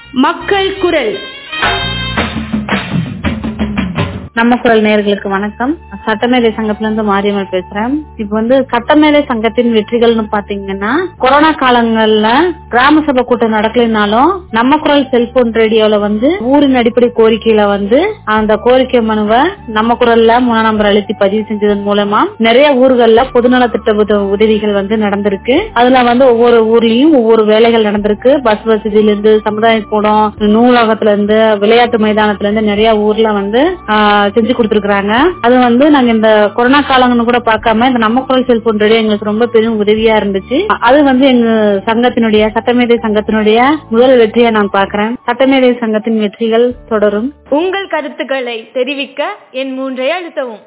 மக்கள் குரல் நம்ம குரல் நேயர்களுக்கு வணக்கம் சட்டமேதை சங்கத்துல இருந்து மாரியம்மல் பேசுறேன் இப்ப வந்து சட்டமேதை சங்கத்தின் வெற்றிகள்னு பாத்தீங்கன்னா கொரோனா காலங்கள்ல கிராம சபை கூட்டம் நடக்கலைனாலும் நம்ம குரல் செல்போன் ரேடியோல வந்து ஊரின் அடிப்படை கோரிக்கையில வந்து அந்த கோரிக்கை மனுவை நம்ம குரல்ல மூணாம் நம்பர் அழுத்தி பதிவு செஞ்சதன் மூலமா நிறைய ஊர்கள்ல பொதுநல திட்ட உத- உதவிகள் வந்து நடந்திருக்கு அதுல வந்து ஒவ்வொரு ஊர்லயும் ஒவ்வொரு வேலைகள் நடந்திருக்கு பஸ் வசதியில இருந்து சமுதாய கூடம் நூலகத்துல இருந்து விளையாட்டு மைதானத்துல இருந்து நிறைய ஊர்ல வந்து ஆஹ், செஞ்சு கொடுத்திருக்காங்க அது வந்து நாங்க இந்த கொரோனா காலங்கன்னு கூட பார்க்காம இந்த நம்ம குரல் செல்போன் ரேடியோ எங்களுக்கு ரொம்ப பெரும் உதவியா இருந்துச்சு அது வந்து எங்க சங்கத்தினுடைய சட்டமேதை சங்கத்தினுடைய முதல் வெற்றியை நான் பார்க்கிறேன் சட்டமேதை சங்கத்தின் வெற்றிகள் தொடரும் உங்கள் கருத்துக்களை தெரிவிக்க என் மூன்றை அழுத்தவும்